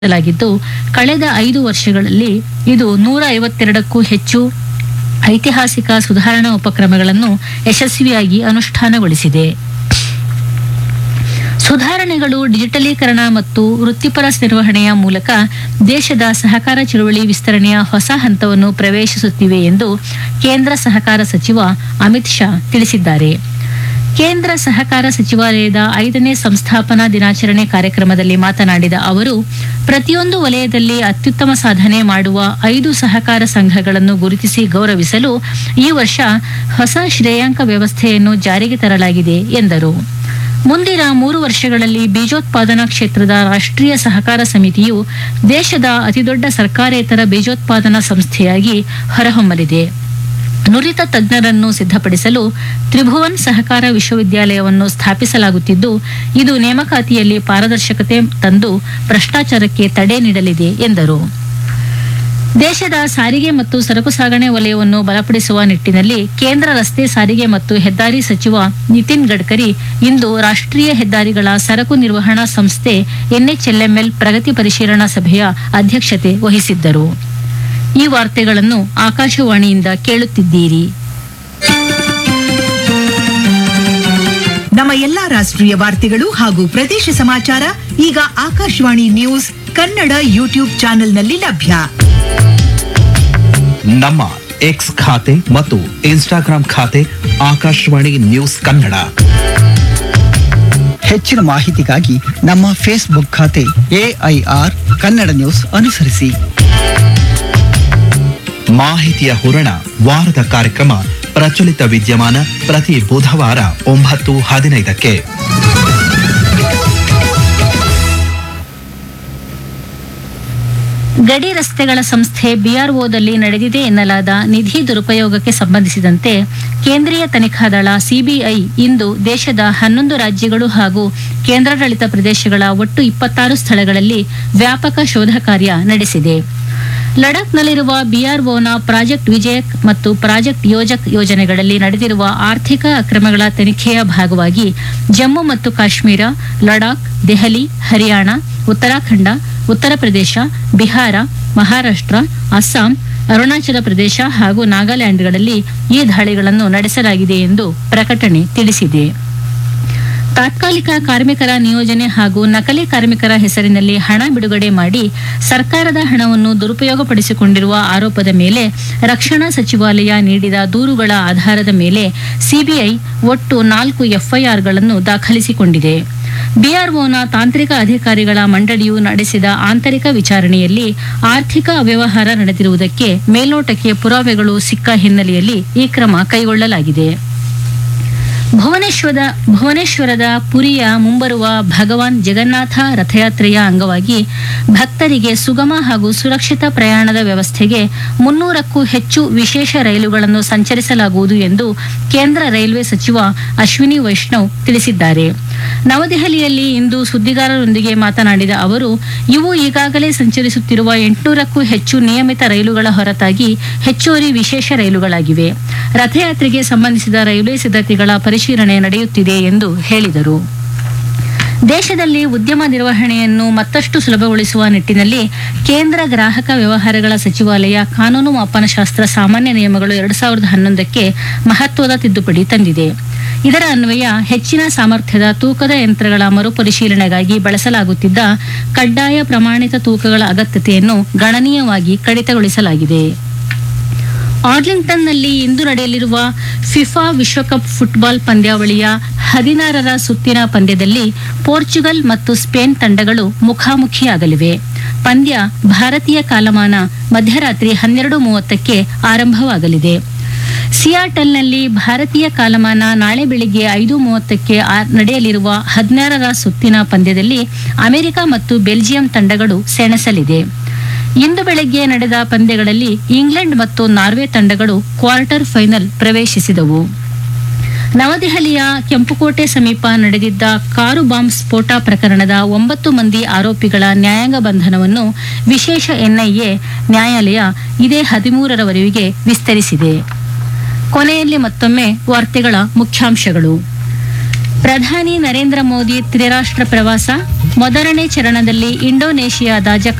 ಲಾಗಿದ್ದು ಕಳೆದ ಐದು ವರ್ಷಗಳಲ್ಲಿ ಇದು ನೂರ ಐವತ್ತೆರಡಕ್ಕೂ ಹೆಚ್ಚು ಐತಿಹಾಸಿಕ ಸುಧಾರಣಾ ಉಪಕ್ರಮಗಳನ್ನು ಯಶಸ್ವಿಯಾಗಿ ಅನುಷ್ಠಾನಗೊಳಿಸಿದೆ ಸುಧಾರಣೆಗಳು ಡಿಜಿಟಲೀಕರಣ ಮತ್ತು ವೃತ್ತಿಪರ ನಿರ್ವಹಣೆಯ ಮೂಲಕ ದೇಶದ ಸಹಕಾರ ಚಳುವಳಿ ವಿಸ್ತರಣೆಯ ಹೊಸ ಹಂತವನ್ನು ಪ್ರವೇಶಿಸುತ್ತಿವೆ ಎಂದು ಕೇಂದ್ರ ಸಹಕಾರ ಸಚಿವ ಅಮಿತ್ ಶಾ ತಿಳಿಸಿದ್ದಾರೆ ಕೇಂದ್ರ ಸಹಕಾರ ಸಚಿವಾಲಯದ ಐದನೇ ಸಂಸ್ಥಾಪನಾ ದಿನಾಚರಣೆ ಕಾರ್ಯಕ್ರಮದಲ್ಲಿ ಮಾತನಾಡಿದ ಅವರು ಪ್ರತಿಯೊಂದು ವಲಯದಲ್ಲಿ ಅತ್ಯುತ್ತಮ ಸಾಧನೆ ಮಾಡುವ ಐದು ಸಹಕಾರ ಸಂಘಗಳನ್ನು ಗುರುತಿಸಿ ಗೌರವಿಸಲು ಈ ವರ್ಷ ಹೊಸ ಶ್ರೇಯಾಂಕ ವ್ಯವಸ್ಥೆಯನ್ನು ಜಾರಿಗೆ ತರಲಾಗಿದೆ ಎಂದರು ಮುಂದಿನ ಮೂರು ವರ್ಷಗಳಲ್ಲಿ ಬೀಜೋತ್ಪಾದನಾ ಕ್ಷೇತ್ರದ ರಾಷ್ಟ್ರೀಯ ಸಹಕಾರ ಸಮಿತಿಯು ದೇಶದ ಅತಿದೊಡ್ಡ ಸರ್ಕಾರೇತರ ಬೀಜೋತ್ಪಾದನಾ ಸಂಸ್ಥೆಯಾಗಿ ಹೊರಹೊಮ್ಮಲಿದೆ ನುರಿತ ತಜ್ಞರನ್ನು ಸಿದ್ಧಪಡಿಸಲು ತ್ರಿಭುವನ್ ಸಹಕಾರ ವಿಶ್ವವಿದ್ಯಾಲಯವನ್ನು ಸ್ಥಾಪಿಸಲಾಗುತ್ತಿದ್ದು ಇದು ನೇಮಕಾತಿಯಲ್ಲಿ ಪಾರದರ್ಶಕತೆ ತಂದು ಭ್ರಷ್ಟಾಚಾರಕ್ಕೆ ತಡೆ ನೀಡಲಿದೆ ಎಂದರು ದೇಶದ ಸಾರಿಗೆ ಮತ್ತು ಸರಕು ಸಾಗಣೆ ವಲಯವನ್ನು ಬಲಪಡಿಸುವ ನಿಟ್ಟಿನಲ್ಲಿ ಕೇಂದ್ರ ರಸ್ತೆ ಸಾರಿಗೆ ಮತ್ತು ಹೆದ್ದಾರಿ ಸಚಿವ ನಿತಿನ್ ಗಡ್ಕರಿ ಇಂದು ರಾಷ್ಟ್ರೀಯ ಹೆದ್ದಾರಿಗಳ ಸರಕು ನಿರ್ವಹಣಾ ಸಂಸ್ಥೆ ಎನ್ಎಚ್ಎಲ್ಎಂಎಲ್ ಪ್ರಗತಿ ಪರಿಶೀಲನಾ ಸಭೆಯ ಅಧ್ಯಕ್ಷತೆ ವಹಿಸಿದ್ದರು ಈ ವಾರ್ತೆಗಳನ್ನು ಆಕಾಶವಾಣಿಯಿಂದ ಕೇಳುತ್ತಿದ್ದೀರಿ ನಮ್ಮ ಎಲ್ಲಾ ರಾಷ್ಟ್ರೀಯ ವಾರ್ತೆಗಳು ಹಾಗೂ ಪ್ರದೇಶ ಸಮಾಚಾರ ಈಗ ಆಕಾಶವಾಣಿ ನ್ಯೂಸ್ ಕನ್ನಡ ಯೂಟ್ಯೂಬ್ ಚಾನೆಲ್ನಲ್ಲಿ ಲಭ್ಯ ನಮ್ಮ ಎಕ್ಸ್ ಖಾತೆ ಮತ್ತು ಇನ್ಸ್ಟಾಗ್ರಾಂ ಖಾತೆ ಆಕಾಶವಾಣಿ ನ್ಯೂಸ್ ಕನ್ನಡ ಹೆಚ್ಚಿನ ಮಾಹಿತಿಗಾಗಿ ನಮ್ಮ ಫೇಸ್ಬುಕ್ ಖಾತೆ ಎಐಆರ್ ಕನ್ನಡ ನ್ಯೂಸ್ ಅನುಸರಿಸಿ ಮಾಹಿತಿಯ ಹೂರಣ ವಾರದ ಕಾರ್ಯಕ್ರಮ ಪ್ರಚಲಿತ ವಿದ್ಯಮಾನ ಪ್ರತಿ ಬುಧವಾರ ಒಂಬತ್ತು ಹದಿನೈದಕ್ಕೆ ಗಡಿ ರಸ್ತೆಗಳ ಸಂಸ್ಥೆ ಬಿಆರ್ಒದಲ್ಲಿ ನಡೆದಿದೆ ಎನ್ನಲಾದ ನಿಧಿ ದುರುಪಯೋಗಕ್ಕೆ ಸಂಬಂಧಿಸಿದಂತೆ ಕೇಂದ್ರೀಯ ತನಿಖಾ ದಳ ಸಿಬಿಐ ಇಂದು ದೇಶದ ಹನ್ನೊಂದು ರಾಜ್ಯಗಳು ಹಾಗೂ ಕೇಂದ್ರಾಡಳಿತ ಪ್ರದೇಶಗಳ ಒಟ್ಟು ಇಪ್ಪತ್ತಾರು ಸ್ಥಳಗಳಲ್ಲಿ ವ್ಯಾಪಕ ಶೋಧ ಕಾರ್ಯ ನಡೆಸಿದೆ ಲಡಾಖ್ನಲ್ಲಿರುವ ಬಿಆರ್ಒನ ಪ್ರಾಜೆಕ್ಟ್ ವಿಜಯಕ್ ಮತ್ತು ಪ್ರಾಜೆಕ್ಟ್ ಯೋಜಕ್ ಯೋಜನೆಗಳಲ್ಲಿ ನಡೆದಿರುವ ಆರ್ಥಿಕ ಅಕ್ರಮಗಳ ತನಿಖೆಯ ಭಾಗವಾಗಿ ಜಮ್ಮು ಮತ್ತು ಕಾಶ್ಮೀರ ಲಡಾಖ್ ದೆಹಲಿ ಹರಿಯಾಣ ಉತ್ತರಾಖಂಡ ಉತ್ತರ ಪ್ರದೇಶ ಬಿಹಾರ ಮಹಾರಾಷ್ಟ್ರ ಅಸ್ಸಾಂ ಅರುಣಾಚಲ ಪ್ರದೇಶ ಹಾಗೂ ನಾಗಾಲ್ಯಾಂಡ್ಗಳಲ್ಲಿ ಈ ದಾಳಿಗಳನ್ನು ನಡೆಸಲಾಗಿದೆ ಎಂದು ಪ್ರಕಟಣೆ ತಿಳಿಸಿದೆ ತಾತ್ಕಾಲಿಕ ಕಾರ್ಮಿಕರ ನಿಯೋಜನೆ ಹಾಗೂ ನಕಲಿ ಕಾರ್ಮಿಕರ ಹೆಸರಿನಲ್ಲಿ ಹಣ ಬಿಡುಗಡೆ ಮಾಡಿ ಸರ್ಕಾರದ ಹಣವನ್ನು ದುರುಪಯೋಗಪಡಿಸಿಕೊಂಡಿರುವ ಆರೋಪದ ಮೇಲೆ ರಕ್ಷಣಾ ಸಚಿವಾಲಯ ನೀಡಿದ ದೂರುಗಳ ಆಧಾರದ ಮೇಲೆ ಸಿಬಿಐ ಒಟ್ಟು ನಾಲ್ಕು ಎಫ್ಐಆರ್ಗಳನ್ನು ದಾಖಲಿಸಿಕೊಂಡಿದೆ ಬಿಆರ್ಒನ ತಾಂತ್ರಿಕ ಅಧಿಕಾರಿಗಳ ಮಂಡಳಿಯು ನಡೆಸಿದ ಆಂತರಿಕ ವಿಚಾರಣೆಯಲ್ಲಿ ಆರ್ಥಿಕ ಅವ್ಯವಹಾರ ನಡೆದಿರುವುದಕ್ಕೆ ಮೇಲ್ನೋಟಕ್ಕೆ ಪುರಾವೆಗಳು ಸಿಕ್ಕ ಹಿನ್ನೆಲೆಯಲ್ಲಿ ಈ ಕ್ರಮ ಕೈಗೊಳ್ಳಲಾಗಿದೆ ಭುವನೇಶ್ವರದ ಭುವನೇಶ್ವರದ ಪುರಿಯ ಮುಂಬರುವ ಭಗವಾನ್ ಜಗನ್ನಾಥ ರಥಯಾತ್ರೆಯ ಅಂಗವಾಗಿ ಭಕ್ತರಿಗೆ ಸುಗಮ ಹಾಗೂ ಸುರಕ್ಷಿತ ಪ್ರಯಾಣದ ವ್ಯವಸ್ಥೆಗೆ ಮುನ್ನೂರಕ್ಕೂ ಹೆಚ್ಚು ವಿಶೇಷ ರೈಲುಗಳನ್ನು ಸಂಚರಿಸಲಾಗುವುದು ಎಂದು ಕೇಂದ್ರ ರೈಲ್ವೆ ಸಚಿವ ಅಶ್ವಿನಿ ವೈಷ್ಣವ್ ತಿಳಿಸಿದ್ದಾರೆ ನವದೆಹಲಿಯಲ್ಲಿ ಇಂದು ಸುದ್ದಿಗಾರರೊಂದಿಗೆ ಮಾತನಾಡಿದ ಅವರು ಇವು ಈಗಾಗಲೇ ಸಂಚರಿಸುತ್ತಿರುವ ಎಂಟುನೂರಕ್ಕೂ ಹೆಚ್ಚು ನಿಯಮಿತ ರೈಲುಗಳ ಹೊರತಾಗಿ ಹೆಚ್ಚುವರಿ ವಿಶೇಷ ರೈಲುಗಳಾಗಿವೆ ರಥಯಾತ್ರೆಗೆ ಸಂಬಂಧಿಸಿದ ರೈಲ್ವೆ ಸಿದ್ಧತೆಗಳ ಪರಿಶೀಲನೆ ನಡೆಯುತ್ತಿದೆ ಎಂದು ಹೇಳಿದರು ದೇಶದಲ್ಲಿ ಉದ್ಯಮ ನಿರ್ವಹಣೆಯನ್ನು ಮತ್ತಷ್ಟು ಸುಲಭಗೊಳಿಸುವ ನಿಟ್ಟಿನಲ್ಲಿ ಕೇಂದ್ರ ಗ್ರಾಹಕ ವ್ಯವಹಾರಗಳ ಸಚಿವಾಲಯ ಕಾನೂನು ಮಾಪನಶಾಸ್ತ್ರ ಸಾಮಾನ್ಯ ನಿಯಮಗಳು ಎರಡು ಸಾವಿರದ ಹನ್ನೊಂದಕ್ಕೆ ಮಹತ್ವದ ತಿದ್ದುಪಡಿ ತಂದಿದೆ ಇದರ ಅನ್ವಯ ಹೆಚ್ಚಿನ ಸಾಮರ್ಥ್ಯದ ತೂಕದ ಯಂತ್ರಗಳ ಮರುಪರಿಶೀಲನೆಗಾಗಿ ಬಳಸಲಾಗುತ್ತಿದ್ದ ಕಡ್ಡಾಯ ಪ್ರಮಾಣಿತ ತೂಕಗಳ ಅಗತ್ಯತೆಯನ್ನು ಗಣನೀಯವಾಗಿ ಕಡಿತಗೊಳಿಸಲಾಗಿದೆ ಆರ್ಲಿಂಗ್ಟನ್ನಲ್ಲಿ ಇಂದು ನಡೆಯಲಿರುವ ಫಿಫಾ ವಿಶ್ವಕಪ್ ಫುಟ್ಬಾಲ್ ಪಂದ್ಯಾವಳಿಯ ಹದಿನಾರರ ಸುತ್ತಿನ ಪಂದ್ಯದಲ್ಲಿ ಪೋರ್ಚುಗಲ್ ಮತ್ತು ಸ್ಪೇನ್ ತಂಡಗಳು ಮುಖಾಮುಖಿಯಾಗಲಿವೆ ಪಂದ್ಯ ಭಾರತೀಯ ಕಾಲಮಾನ ಮಧ್ಯರಾತ್ರಿ ಹನ್ನೆರಡು ಮೂವತ್ತಕ್ಕೆ ಆರಂಭವಾಗಲಿದೆ ಸಿಯಾಟಲ್ನಲ್ಲಿ ಭಾರತೀಯ ಕಾಲಮಾನ ನಾಳೆ ಬೆಳಿಗ್ಗೆ ಐದು ಮೂವತ್ತಕ್ಕೆ ಆ- ನಡೆಯಲಿರುವ ಹದಿನಾರರ ಸುತ್ತಿನ ಪಂದ್ಯದಲ್ಲಿ ಅಮೆರಿಕ ಮತ್ತು ಬೆಲ್ಜಿಯಂ ತಂಡಗಳು ಸೆಣಸಲಿದೆ ಇಂದು ಬೆಳಗ್ಗೆ ನಡೆದ ಪಂದ್ಯಗಳಲ್ಲಿ ಇಂಗ್ಲೆಂಡ್ ಮತ್ತು ನಾರ್ವೆ ತಂಡಗಳು ಕ್ವಾರ್ಟರ್ ಫೈನಲ್ ಪ್ರವೇಶಿಸಿದವು ನವದೆಹಲಿಯ ಕೆಂಪುಕೋಟೆ ಸಮೀಪ ನಡೆದಿದ್ದ ಕಾರು ಬಾಂಬ್ ಸ್ಫೋಟ ಪ್ರಕರಣದ ಒಂಬತ್ತು ಮಂದಿ ಆರೋಪಿಗಳ ನ್ಯಾಯಾಂಗ ಬಂಧನವನ್ನು ವಿಶೇಷ ಎನ್ಐಎ ನ್ಯಾಯಾಲಯ ಇದೇ ಹದಿಮೂರರವರೆಗೆ ವಿಸ್ತರಿಸಿದೆ ಕೊನೆಯಲ್ಲಿ ಮತ್ತೊಮ್ಮೆ ವಾರ್ತೆಗಳ ಮುಖ್ಯಾಂಶಗಳು ಪ್ರಧಾನಿ ನರೇಂದ್ರ ಮೋದಿ ತ್ರಿರಾಷ್ಟ್ರ ಪ್ರವಾಸ ಮೊದಲನೇ ಚರಣದಲ್ಲಿ ಇಂಡೋನೇಷಿಯಾದ